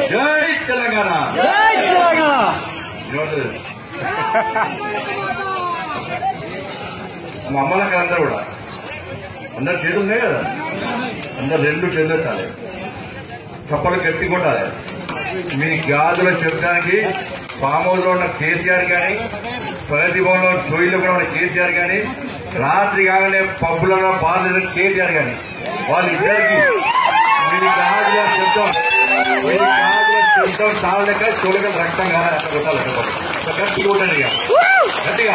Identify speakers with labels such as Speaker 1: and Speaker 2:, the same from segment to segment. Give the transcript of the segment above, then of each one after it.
Speaker 1: జై తెలంగాణ
Speaker 2: జై తెలంగాణ
Speaker 1: ఏమంటారు? మా అమ్మలకి అందరూ కూడా అందరు చేతులు ఉన్నాయి కదా అందరు రెండు చేతులు ఎత్తాలి చప్పలు గట్టి కొట్టాలి మీ గాజుల శబ్దానికి ఫామ్ హౌస్ లో ఉన్న కేసీఆర్ కానీ ప్రగతి భవన్ లో సోయిలో కూడా ఉన్న కేసీఆర్ కానీ రాత్రి కాగానే పబ్బులలో బాధ కేసీఆర్ కానీ వాళ్ళిద్దరికి మీ గాజుల శబ్దం మీ గాజుల శబ్దం చాలక చూడక రక్తం కానీ అట్లా కొట్టాలి చప్పలు. అట్లా గట్టి కొట్టండి ఇక గట్టిగా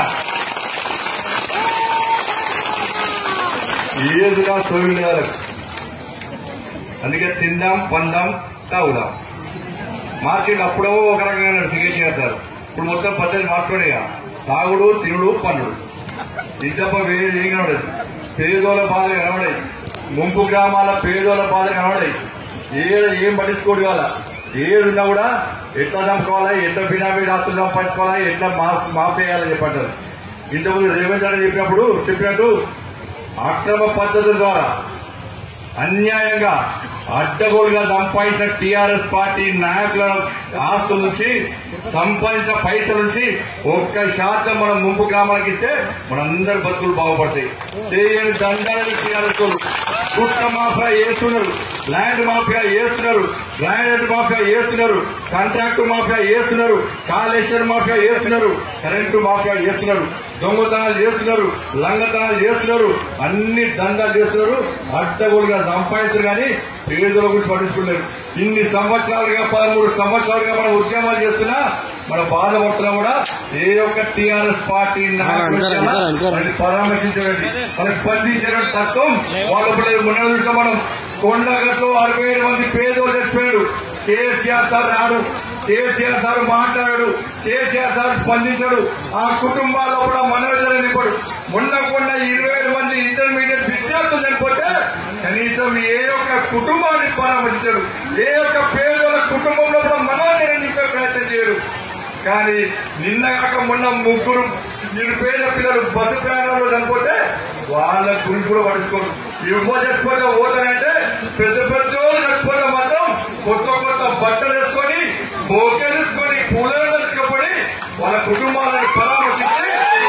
Speaker 1: ఏదుగా సోయిలు లేదు అందుకే తిందాం పందాం తాగుదాం మార్చిండు అప్పుడో ఒక రకంగా నడిచి చేస్తారు ఇప్పుడు మొత్తం పద్ధతి మార్చుకోండి ఇక. తాగుడు తినుడు పన్నుడు ఇది తప్ప వేరే ఏం కనబడదు పేదోళ్ళ బాధలు కనబడాయి ముంపు గ్రామాల పేదోళ్ళ బాధలు కనబడాయి ఏడ ఏం పట్టించుకోడు వాళ్ళ ఏడున్నా కూడా ఎట్లా చంపుకోవాలా ఎట్లా బినామీ ఆస్తులు సంపాదించుకోవాలా ఎట్లా మాఫ్ మాఫ్ చేయాలని చెప్పంటారు ఇంతకుముందు రేవంత్ రెడ్డి చెప్పినప్పుడు చెప్పినట్టు అక్రమ పద్ధతుల ద్వారా అన్యాయంగా అడ్డగోలుగా సంపాదించిన టీఆర్ఎస్ పార్టీ నాయకుల ఆస్తుల నుంచి సంపాదించిన పైసల నుంచి ఒక్క శాతం మనం ముంపు గ్రామాలకు ఇస్తే మనందరి బతుకులు బాగుపడతాయి చేయని దండాలని టీఆర్ఎస్ వాళ్ళు గుట్ట మాఫియా వేస్తున్నారు ల్యాండ్ మాఫియా వేస్తున్నారు గ్రానైట్ మాఫియా వేస్తున్నారు కాంట్రాక్ట్ మాఫియా వేస్తున్నారు కాళేశ్వర మాఫియా వేస్తున్నారు కరెంటు మాఫియా వేస్తున్నారు దొంగతనాలు చేస్తున్నారు లంగతనాలు చేస్తున్నారు అన్ని దందాలు చేస్తున్నారు అడ్డగోలుగా సంపాదిస్తున్నారు కానీ పేదల గురించి పట్టించుకున్నారు ఇన్ని సంవత్సరాలుగా పదమూడు సంవత్సరాలుగా మనం ఉద్యమాలు చేస్తున్నా మన బాధపడుతున్నా కూడా ఏ ఒక్క టీఆర్ఎస్ పార్టీ నాయకుడు
Speaker 2: అంటారు,
Speaker 1: వచ్చినా
Speaker 2: అంటారు, అంటారు.
Speaker 1: మనకి పరామర్శించేటువంటి మనకి స్పందించేటువంటి తత్వం వాళ్ళ మొన్న చూసాం మనం కొండగట్లో అరవై ఏడు మంది పేదోళ్ళు చచ్చిపోయాడు కేసీఆర్ సార్ రాడు కేసీఆర్ సార్ మాట్లాడాడు కేసీఆర్ సార్ స్పందించాడు ఆ కుటుంబాల్లో కూడా మనోజన నింపాడు మొన్న కొన్న ఇరవై ఏడు మంది ఇంటర్మీడియట్ విద్యార్థులు చనిపోతే కనీసం ఏ ఒక్క కుటుంబాన్ని పరామర్శించాడు ఏ ఒక్క పేదోళ్ళ కుటుంబంలో కూడా మనోజన నింపే ప్రయత్నం చేయడు కానీ నిన్న కాక మొన్న ముగ్గురు నిరుపేద పిల్లలు బస్సు ప్రయాణంలో చనిపోతే వాళ్ళ గురించి కూడా పట్టించుకోరు ఇవ్వ చచ్చిపోతే ఓతానంటే పెద్ద పెద్ద వాళ్ళు చచ్చిపోతే మాత్రం కొత్త కొత్త బట్టలు వేసుకొని బోకెలు వేసుకొని పూలను తెలుసుకొని వాళ్ళ కుటుంబాలను పరామర్శించి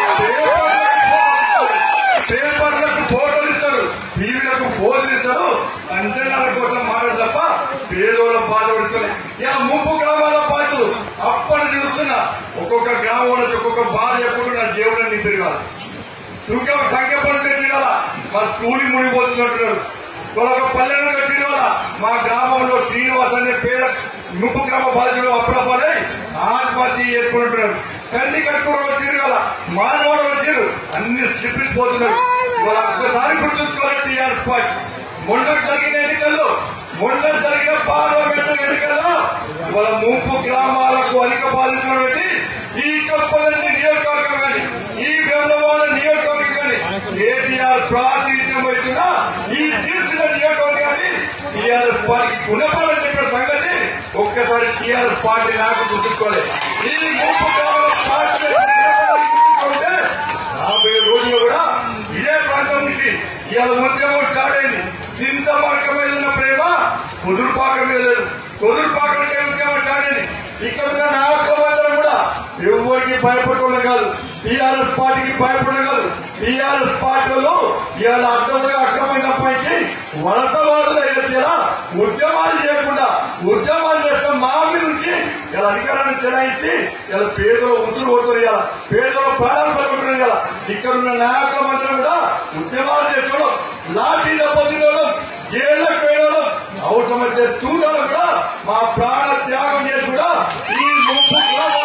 Speaker 1: పేపర్లకు ఫోటోలు ఇస్తారు టీవీలకు ఫోన్లు ఇస్తారు అంచనాల కోసం మాట్లాడు తప్ప పేదోళ్ళ బాధ పడుతుంది ఇక ముప్పు గ్రామాల పాటలు అప్పటి చూస్తున్నా ఒక్కొక్క గ్రామం నుంచి ఒక్కొక్క బాధ చెప్పుకుంటూ నా జీవనం నింపి కాదు ఇంకా సంఖ్య పనులు వచ్చిన వాళ్ళ మా స్కూల్ మునిగిపోతున్నట్టున్నారు ఒక పల్లె నుండి వచ్చిన వాళ్ళ మా గ్రామంలో శ్రీనివాస్ అనే పేద ముప్పు గ్రామ బాధ్యులు అప్పుడప్పుడే ఆత్మహత్య చేసుకుంటున్నారు తల్లి కట్టుకుని వచ్చారు కదా మానవుడు వచ్చారు అన్ని స్లిప్పిపోతున్నారు వాళ్ళ ఒక్కసారి గుర్తుంచుకోవాలి టీఆర్ఎస్ పార్టీ మొన్న జరిగిన ఎన్నికల్లో మొన్న జరిగిన పార్లమెంట్ ఎన్నికల్లో వాళ్ళ ముంపు గ్రామాలకు అధిక బాధితులు పెట్టి ఈ చొప్పదండి నియోజకవర్గం కానీ ఈ గంధవాడ నియోజకవర్గం కానీ కేటీఆర్ ప్రాతినిధ్యం వహిస్తున్న ఈ శీర్షుల నియోజకవర్గాన్ని టీఆర్ఎస్ పార్టీ గుణపాలని చెప్పిన సంగతి ఒక్కసారి టీఆర్ఎస్ పార్టీ నాకు గుర్తుంచుకోవాలి ఈ ముంపు గ్రామాల పార్టీ గుర్తుంచుకుంటే రాబోయే రోజుల్లో కూడా ఇదే ప్రాంతం నుంచి ఇవాళ ఉద్యమం స్టార్ట్ అయింది చింతపాక మీద ఉన్న ప్రేమ కుదురుపాక మీద లేదు కుదురుపాక ఉద్యమం స్టార్ట్ అయింది ఇక్కడ ఉన్న నాయకులందరం కూడా ఎవరికి భయపడకుండా కాదు టీఆర్ఎస్ పార్టీకి భయపడడం కాదు టీఆర్ఎస్ పార్టీలో ఇవాళ అర్థంగా అక్రమం సంపాదించి వలసవాదులు అయ్యేలా ఉద్యమాలు చేయకుండా ఉద్యమాలు చేస్తాం మా మీద నుంచి ఇలా అధికారాన్ని చెలాయించి ఇలా పేదలు ఉతురు పోతున్నారు ఇలా పేదల ప్రాణాలు పడుకుంటున్నారు ఇలా ఇక్కడ ఉన్న నాయకులందరూ కూడా ఉద్యమాలు చేసుకోవడం లాఠీ దెబ్బతినడం జైళ్ళకు పోయడం అవసరమైతే తూడడం కూడా మా ప్రాణ త్యాగం చేసి కూడా ఈ ముప్పు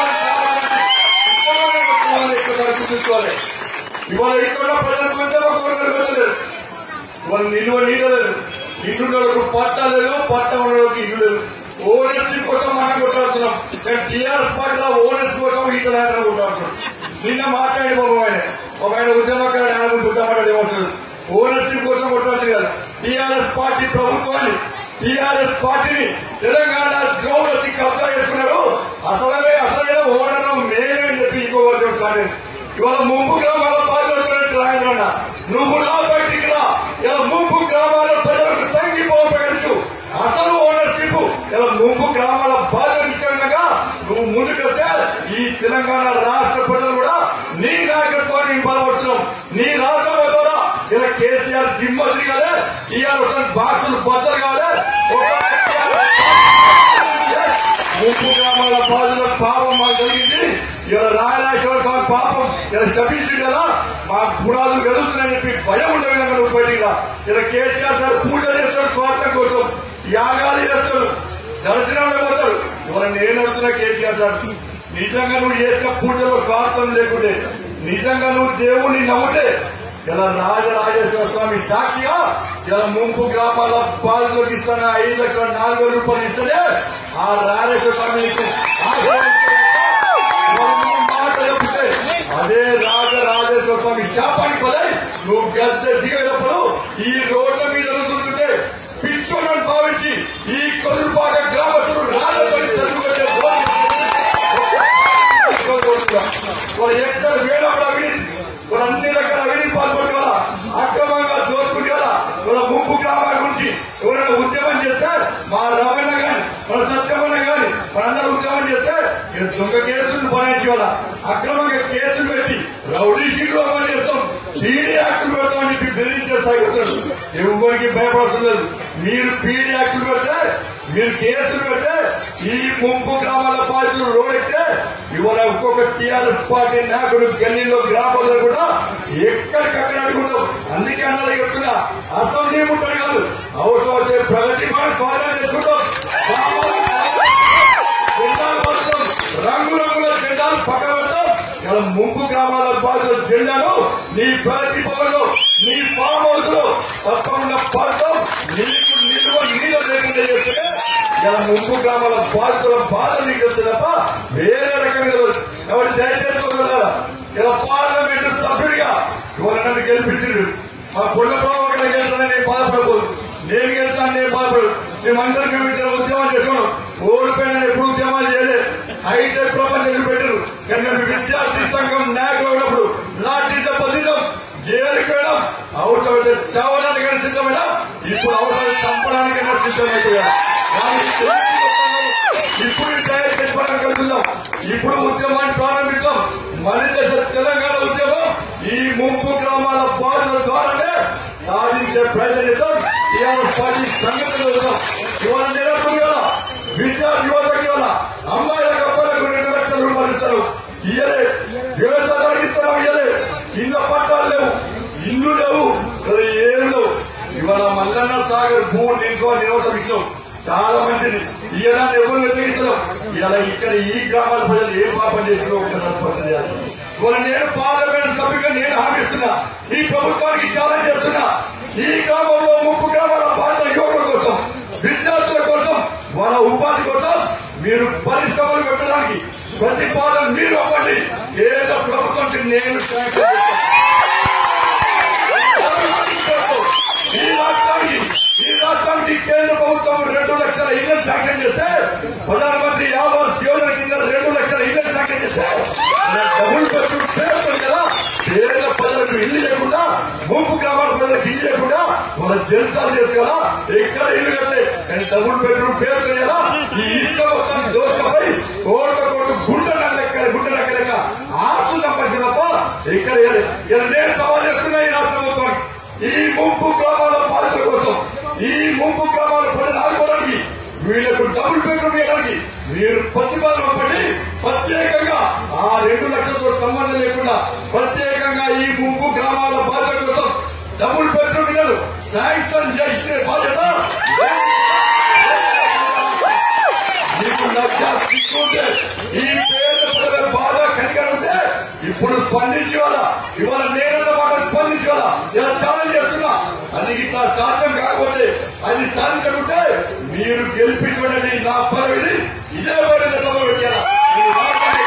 Speaker 1: గుర్తుంచుకోవాలి ఇవాళ ఇక్కడ ప్రజలకు వెళ్ళలేదు వాళ్ళు నిలువ నీడ లేదు ఇల్లులకు పట్ట లేదు పట్ట ఉండడానికి ఇల్లు లేదు ఓనర్సీ కోసం మనం కొట్లాడుతున్నాం కానీ టీఆర్ఎస్ పార్టీలో ఓనర్స్ కోసం ఈత నాయకులు కొట్లాడుతున్నాం నిన్న మాట్లాడి బాబు ఆయన ఒక ఆయన ఉద్యమకారుడు ఆయన గుర్తపడ్డాడు ఏమవుతుంది ఓనర్సీ కోసం కొట్లాడుతుంది కదా టీఆర్ఎస్ పార్టీ ప్రభుత్వాన్ని టీఆర్ఎస్ పార్టీని తెలంగాణ ద్రోహులకి కబ్జా చేసుకున్నారు అసలే అసలైన ఓనర్ మేమే అని చెప్పి ఇంకో వర్గం సాగింది ఇవాళ ముంపు గ్రామాల పాల్గొంటున్నట్టు రాజన్న నువ్వు నా బయటికి రా ఇలా ముంపు గ్రామాల ప్రజలకు సంఘీభావం ప్రకటించు అసలు ఓనర్షిప్ ఇలా ముంపు గ్రామాల బాధ్యత ఇచ్చేవిధంగా నువ్వు ముందుకొస్తే ఈ తెలంగాణ రాష్ట్ర ప్రజలు కూడా నీ నాయకత్వాన్ని బలపడుతున్నాం నీ రాష్ట్రం ద్వారా ఇలా కేసీఆర్ జిమ్మ తిరగాలి టీఆర్ఎస్ బాక్సులు బద్దలు కావాలి ముంపు గ్రామాల బాధల పాపం మాకు జరిగింది ఇలా రాయరాజేశ్వర స్వామి పాపం ఇలా శపించింది కదా మా పునాదులు కదులుతున్నాయని చెప్పి భయం ఉండే విధంగా నువ్వు బయటికి ఇలా కేసీఆర్ సార్ పూజ చేస్తాడు స్వార్థం కోసం యాగాలు చేస్తాడు దర్శనాలు పోతాడు ఇవాళ నేను అడుగుతున్నా కేసీఆర్ సార్ నిజంగా నువ్వు చేసిన పూజలో స్వార్థం లేకుంటే నిజంగా నువ్వు దేవుణ్ణి నమ్ముతే ఇలా రాజరాజేశ్వర స్వామి సాక్షిగా ఇలా ముంపు గ్రామాల పాలలోకి ఇస్తున్న ఐదు లక్షల నాలుగు వేల రూపాయలు ఇస్తే ఆ రాజేశ్వర స్వామి నీకు ఆశీర్వదించలేక ఇవాళ నీ మాట చెప్తే అదే రాజరాజేశ్వర స్వామి శాపానికి బలై నువ్వు గద్దె దిగేటప్పుడు ఈ రోడ్ల మీద ఎదుగుతుంటే పిచ్చోనని భావించి ఈ కొదురుపాక గ్రామస్తులు రాజపడి చదువుకుంటే వాళ్ళు ఎక్కడ వేడప్పుడు అవినీతి వాళ్ళు అన్ని రకాల అవినీతి పాల్పడి కదా అక్రమంగా దోచుకుంటే కదా వాళ్ళ ముప్పు గ్రామాల గురించి ఎవరైనా ఉద్యమం చేస్తే మా రమణ గాని మన సత్యమన్న గాని మనందరూ ఉద్యమం చేస్తే ఇక దొంగ కేసులు బనాయించి వాళ్ళ అక్రమంగా కేసులు పెట్టి రౌడీ షీట్లు అమలు చేస్తాం పీడీ యాక్టులు పెడతామని చెప్పి బెదిరించే స్థాయి వస్తాడు ఎవరికి భయపడడం లేదు మీరు పీడీ యాక్టులు పెడితే మీరు కేసులు పెడితే ఈ ముంపు గ్రామాల బాధితులు రోడెక్కితే ఇవాళ ఒక్కొక్క టీఆర్ఎస్ పార్టీ నాయకుడు గల్లీలో గ్రామాల్లో కూడా ఎక్కడికక్కడ అడుగుతాం అందుకే అన్నది చెప్తున్నా అసెంబ్లీ ముట్టడి కాదు అవసరమైతే ప్రగతి మాట స్వాగతం చేసుకుంటాం జెండాలు పడతాం రంగు రంగుల జెండాలు పక్క పెడతాం ఇలా ముంపు గ్రామాల బాధితుల జెండాలు నీ ప్రగతి భవన్లో నీ ఫామ్ హౌస్ లో తప్పకుండా పడతాం నీకు నిల్వ నీళ్ళ లేకుండా చేస్తే ఇలా ముంపు గ్రామాల బాధితుల బాధ నీకు వస్తే తప్ప వేరే రకంగా తెలియదు. కాబట్టి దయచేసి వదలారా. ఇలా పార్లమెంట్ సభ్యుడిగా ఇవాళ నన్ను గెలిపించిండు మా పుల్ల ప్రభావం గెలుస్తానని నేను బాధపడకూడదు నేను గెలుస్తాను నేను బాధపడదు మేమందరం మేము ఇద్దరు ఉద్యమాలు చేసుకున్నాం ఓడిపోయిన ఎప్పుడు ఉద్యమాలు చేయలేదు అయితే ప్రపంచం పెట్టారు కానీ మేము విద్యార్థి సంఘం నాయకులు ఉన్నప్పుడు లాఠీ దెబ్బతిన్నాం జైలుకి వెళ్ళాం అవసరమైతే చావడానికి కానీ సిద్ధమైనా ఇప్పుడు అవసరం చంపడానికి కానీ సిద్ధమైతే ఇప్పుడు తయారు చేసుకోవడానికి వెళ్తున్నాం ఇప్పుడు ఉద్యమాన్ని ప్రారంభిస్తాం మన దేశ తెలంగాణ ఉద్యమం ఈ ముంపు గ్రామాల బాధల ద్వారానే సాధించే ప్రయత్నం చేద్దాం టీఆర్ఎస్ పార్టీ సంఘటన వెళ్దాం ఇవాళ నిరప్పుడు కదా విద్యార్థి యువతకి ఇవాళ అమ్మాయిలకు అబ్బాయిలకు రెండు లక్షల రూపాయలు ఇస్తారు ఇయ్యలే వ్యవసాయానికి ఇస్తున్నాం ఇయ్యలే ఇళ్ళ పట్టాలు లేవు ఇల్లు లేవు ఇక్కడ ఏం లేవు ఇవాళ మల్లన్న సాగర్ భూమి నిలుచుకొని నిలవసం ఇచ్చినాం చాలా మంచిది ఇయ్యడాన్ని ఎవరు వ్యతిరేకిస్తున్నాం ఇలా ఇక్కడ ఈ గ్రామాల ప్రజలు ఏం పాపం చేసినా ఒకసారి స్పష్టం చేయాలి ఇవాళ నేను పార్లమెంట్ సభ్యుగా నేను హామీస్తున్నా ఈ ప్రభుత్వానికి ఛాలెంజ్ చేస్తున్నా ఈ గ్రామంలో ముప్పు గ్రామాల బాధ్యత యువకుల కోసం విద్యార్థుల కోసం వాళ్ళ ఉపాధి కోసం మీరు పరిశ్రమలు పెట్టడానికి ప్రతిపాదన మీరు అవ్వండి కేంద్ర ప్రభుత్వం నేను శాంక్షన్ చేస్తాను. ఈ రాష్ట్రానికి ఈ రాష్ట్రానికి కేంద్ర ప్రభుత్వం రెండు లక్షల ఇళ్లను శాంక్షన్ చేస్తే ప్రధానమంత్రి ఆవాస్ యోజన కింద రెండు లక్షల ఇళ్లను శాంక్షన్ చేస్తే డబుల్ బెడ్రూమ్ పేరుతుంది కదా పేద ప్రజలకు ఇల్లు లేకుండా ముంపు గ్రామాల ప్రజలకు ఇల్లు లేకుండా వాళ్ళ జల్సాలు చేసి కదా ఎక్కడ ఇల్లు కట్టే కానీ డబుల్ బెడ్రూమ్ పేరుతుంది కదా ఈ ఇసుక మొత్తాన్ని దోషకపోయి కోట్ల కోట్లు గుంట లెక్క గుంట లెక్క లెక్క ఆస్తులు సంపాదించిన తప్ప ఇక్కడ ఏది? ఇలా నేను సవాల్ చేస్తున్నా ఈ రాష్ట్ర ప్రభుత్వానికి ఈ ముంపు గ్రామాల బాధితుల కోసం ఈ ముంపు గ్రామాల ప్రజలు ఆదుకోవడానికి వీళ్లకు డబుల్ బెడ్రూమ్ ఇవ్వడానికి మీరు ప్రతిపాదన పంపండి ప్రత్యేకంగా ఆ రెండు లక్షలతో సంబంధం లేకుండా ప్రత్యేకంగా ఈ ముంపు గ్రామాల బాధ్యత కోసం డబుల్ బెడ్రూమ్ ఇళ్లను శాంక్షన్ చేసే బాధ్యత మీకు లక్ష సిక్కుంటే ఈ పేద ప్రజల బాధ కనికరుంటే ఇప్పుడు స్పందించి వాళ్ళ ఇవాళ నేనన్న మాట స్పందించి వాళ్ళ ఇలా ఛాలెంజ్ చేస్తున్నా అది ఇట్లా సాధ్యం కాకపోతే అది సాధించకుంటే మీరు గెలిపించండి నా పదవిని ఇదే పడిన సభ పెట్టారా మీరు మాట్లాడే-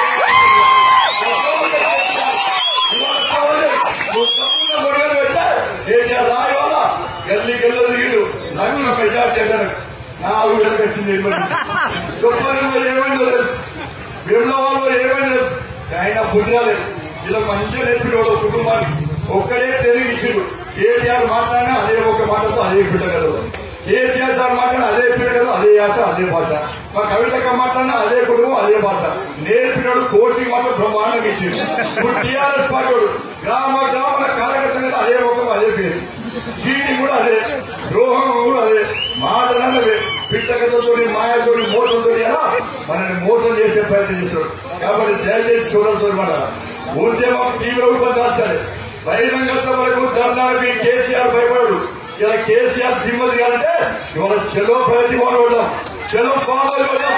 Speaker 1: ఇవాళ కావాలి. నువ్వు తప్పుగా గొడవలు పెడితే కేటీఆర్ రాయి వల్ల గల్లీ గల్లు తిరిగిడు లక్ష మెజార్టీ అంటారు నా ఊళ్ళకి వచ్చింది గొప్పలు ఏమైందో తెలుసు వీళ్ళ వాళ్ళు ఏమైందో తెలుసు ఆయన బుద్ధిరాలేదు ఇలా మంచిగా నేర్పిన వాళ్ళ కుటుంబానికి ఒక్కడే తెలివి ఇచ్చిండు కేటీఆర్ మాట్లాడినా అదే ఒక మాటతో అదే బిడ్డగలరు కేసీఆర్ సార్ మాట్లాడిన అదే పీడకలు అదే యాస అదే భాష మా కవితక్క మాట్లాడిన అదే కుటుంబం అదే భాష నేర్పినాడు కోచింగ్ మాత్రం బ్రహ్మాండంగా ఇచ్చింది ఇప్పుడు టీఆర్ఎస్ పార్టీ గ్రామ గ్రామాల కార్యకర్తలు అదే ముఖం అదే పేరు చీటి కూడా అదే ద్రోహం కూడా అదే మాటలన్న అదే పిట్టకతో మాయతోని మోసంతో ఎలా మనల్ని మోసం చేసే ప్రయత్నం చేస్తాడు కాబట్టి దయచేసి చూడాల్సి మాట ఉద్యమం తీవ్ర రూపొందాల్సాలి బహిరంగ సభలకు ధర్నాలకి కేసీఆర్ భయపడు ఇలా కేసీఆర్ దిమ్మది కాదంటే ఇవాళ చెలో ప్రతి వాళ్ళు వద్దాం చెలో ఫార్మల్ వద్దాం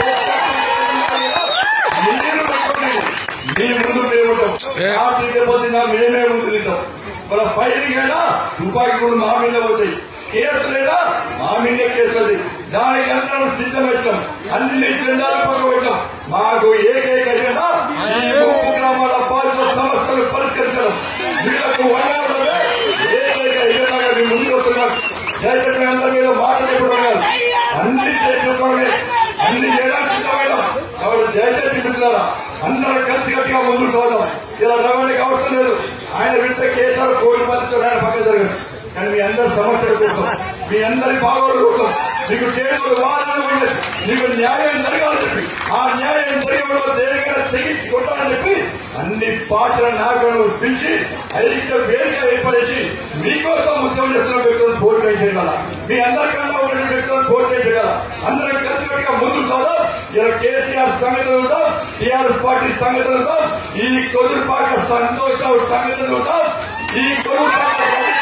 Speaker 1: మీరు పట్టుకోండి. మీ ముందు మేము ఉంటాం పార్టీ దెబ్బతిన్నా మేమే ముందు తింటాం మన ఫైరింగ్ అయినా తుపాకీ కూడా మా మీద పోతాయి కేసులైనా మా మీదే కేసులు దానికి అందరం సిద్ధమవుతాం అన్ని చందాలు పగబెట్టాం మాకు ఏకైక ఎజెండా ఈ ముప్పు గ్రామాల బాధిత సమస్యలు పరిష్కరించడం వీళ్లకు వనరులే ఏకైక ఎజెండాగా మీ ముందుకు వస్తున్నాం దయచేసి అందరి మీద మాట చెప్పడం కాదు అన్ని చేసుకోవడమే అన్ని చేయడానికి సిద్ధమైనాం కాబట్టి దయచేసి మిత్రులారా అందరం కలిసి గట్టిగా ముందుకు పోదాం ఇలా రవాణాకి అవసరం లేదు ఆయన వింటే కేసీఆర్ కోటి మందితో ఆయన పక్కన జరగదు కానీ మీ అందరి సమస్యల కోసం మీ అందరి బాగోగుల కోసం మీకు చేయడం వాదన ఉండదు మీకు న్యాయం జరగాలని చెప్పి ఆ న్యాయం జరిగడంలో దేనికైనా తెగించి కొట్టాలని చెప్పి అన్ని పార్టీల నాయకులను పిలిచి ఐక్య వేదిక ఏర్పడేసి మీకోసం ఉద్యమం చేస్తున్న వ్యక్తులను ప్రోత్సహించగల మీ అందరికన్నా ఉన్న వ్యక్తులను ప్రోత్సహించగల అందరం కలిసికట్టుగా ముందుకు సాదాం ఇలా కేసీఆర్ సంగతి చూద్దాం టీఆర్ఎస్ పార్టీ సంగతి చూద్దాం ఈ కొదురుపాక సంతోషం సంగతి చూద్దాం ఈ కొదురుపాక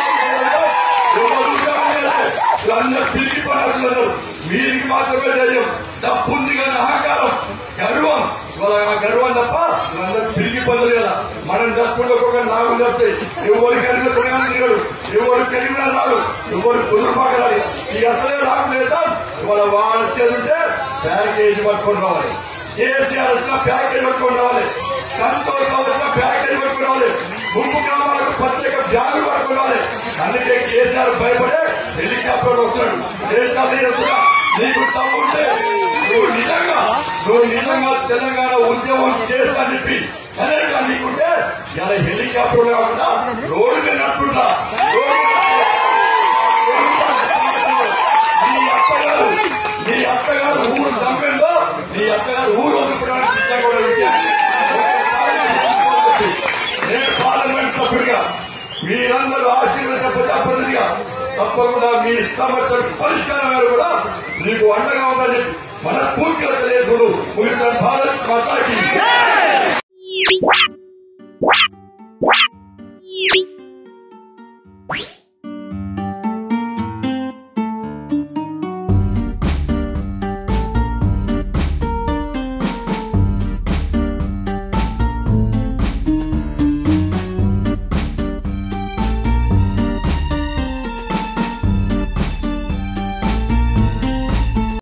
Speaker 1: అందరూ పిలిచి పడాల్సినారు వీరికి మాత్రమే ధైర్యం డబ్బు ఉంది కానీ అహంకారం గర్వం ఇవాళ ఆ గర్వం తప్ప వీళ్ళందరూ పిలిచి పొందలు కదా మనం తప్పకుండా ఒక్కొక్క నాలుగు తప్పితే ఎవరు కలిగిన కొనగానే తిరగడు ఎవరు కలిగిన రాడు ఎవరు కుదురుపాకరాలి ఈ అసలే రాకుండా ఇవాళ వాళ్ళు వచ్చేదంటే ప్యాకేజీ పట్టుకొని రావాలి కేసీఆర్ వచ్చిన ప్యాకేజీ పట్టుకొని రావాలి సంతోషం వచ్చిన ప్యాకేజీ పట్టుకొని రావాలి ముంపు గ్రామాలకు ప్రత్యేక బ్యాగులు పట్టుకొని రావాలి అందుకే కేసీఆర్ భయపడే హెలికాప్టర్ వస్తున్నాడు హెలికాప్టర్ వస్తున్నా నీకు తమ్ముంటే నువ్వు నిజంగా నువ్వు నిజంగా తెలంగాణ ఉద్యమం చేస్తా చెప్పి అదేగా నీకుంటే ఇలా హెలికాప్టర్ కాకుండా రోడ్డు మీద నడుపుకుంటా రోడ్డు మీద నీ అత్తగారు నీ అత్తగారు ఊరు తమ్మిందో నీ అత్తగారు ఊరు వదులుకోవడానికి సిద్ధంగా కూడా ఉంది. నేను పార్లమెంట్ సభ్యుడిగా మీరందరూ ఆశీర్వదించ ప్రజాప్రతినిధిగా తప్పకుండా మీ సమస్యల పరిష్కారం గారు కూడా మీకు అండగా ఉందని చెప్పి మన పూర్తిగా తెలియదు భారత్ మాతాకి